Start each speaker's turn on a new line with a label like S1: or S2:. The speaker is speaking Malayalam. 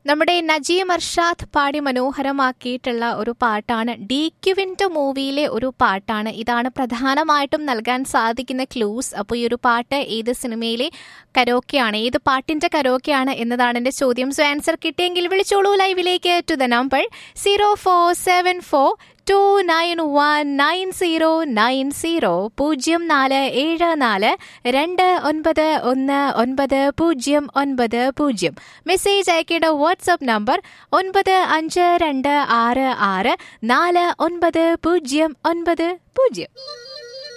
S1: നമ്മുടെ നജീം അർഷാദ് പാടി മനോഹരമാക്കിയിട്ടുള്ള ഒരു പാട്ടാണ് ഡി ക്യുവിൻ്റെ മൂവിയിലെ ഒരു പാട്ടാണ് ഇതാണ് പ്രധാനമായിട്ടും നൽകാൻ സാധിക്കുന്ന ക്ലൂസ് അപ്പോൾ ഈ ഒരു പാട്ട് ഏത് സിനിമയിലെ കരോക്കെയാണ് ഏത് പാട്ടിന്റെ കരോക്കെയാണ് എന്നതാണ് എൻ്റെ ചോദ്യം സോ ആൻസർ കിട്ടിയെങ്കിൽ വിളിച്ചോളൂ ലൈവിലേക്ക് to the number zero four seven four two nine one nine zero nine zero പൂജ്യം നാല് ഏഴ് നാല് രണ്ട് ഒൻപത് ഒന്ന് ഒൻപത് പൂജ്യം ഒൻപത് പൂജ്യം മെസ്സേജ് അയക്കേണ്ട വാട്സപ്പ് നമ്പർ ഒൻപത് അഞ്ച് രണ്ട് ആറ് ആറ് നാല് ഒൻപത് പൂജ്യം ഒൻപത് പൂജ്യം